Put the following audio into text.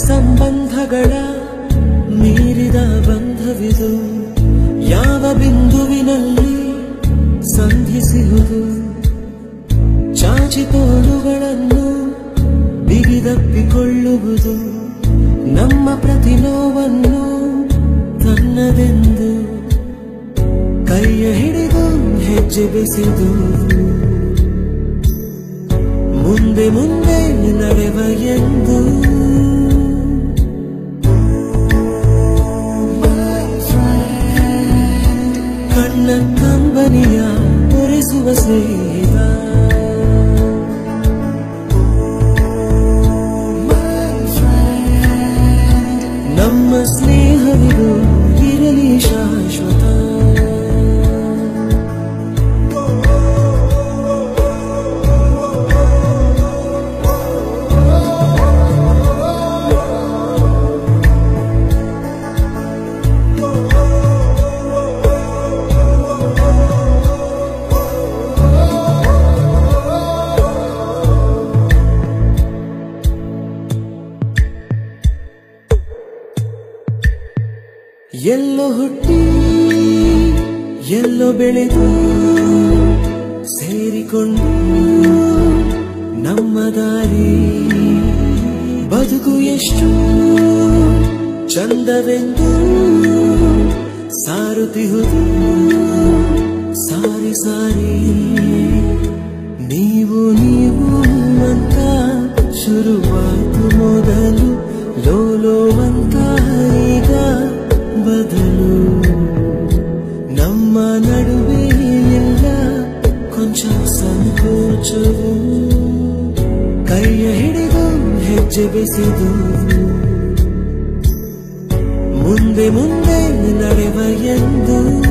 ಸಂಬಂಧಗಳ ಮೀರಿದ ಬಂಧವಿದು ಯಾವ ಬಿಂದುವಿನಲ್ಲಿ ಸಂಧಿಸುವುದು ಚಾಚಿ ತೋಳುಗಳನ್ನು ಬಿಗಿದಪ್ಪಿಕೊಳ್ಳುವುದು ನಮ್ಮ ಪ್ರತಿ ನೋವನ್ನು ತನ್ನದೆಂದು ಕೈಯ ಹಿಡಿದು ಹೆಜ್ಜೆ ಬೆಸೆದು ಮುಂದೆ ಮುಂದೆ ನಡೆವ ಎಂದು ಕಣ್ಣ ಕಂಬನಿಯ ಒರೆಸುವ ಸ್ನೇಹಿತ ನಮ್ಮ ಸ್ನೇಹವಿದು ಇರಲಿ ಶಾಶ್ವತ ಎಲ್ಲೋ ಹುಟ್ಟಿ ಎಲ್ಲೋ ಬೆಳೆದು ಸೇರಿಕೊಂಡು ನಮ್ಮ ದಾರಿ ಬದುಕು ಎಷ್ಟು ಚಂದವೆಂದು ಸಾರುತ್ತಿಹುದು ಸಾರಿ ಸಾರಿ ನೀವು ನೀವು ಅಂತ ಶುರುವಾಯ್ತು ಮೊದಲು ಲೋಲೋ ಅಂತ ಈಗ ಬದಲು ನಮ್ಮ ನಡುವೆ ಎಲ್ಲ ಕೊಂಚ ಸಂಕೋಚವು ಕೈಯ ಹಿಡಿದು ಹೆಜ್ಜೆ ಬೆಸೆದು ಮುಂದೆ ಮುಂದೆ ನಡೆವ ಎಂದು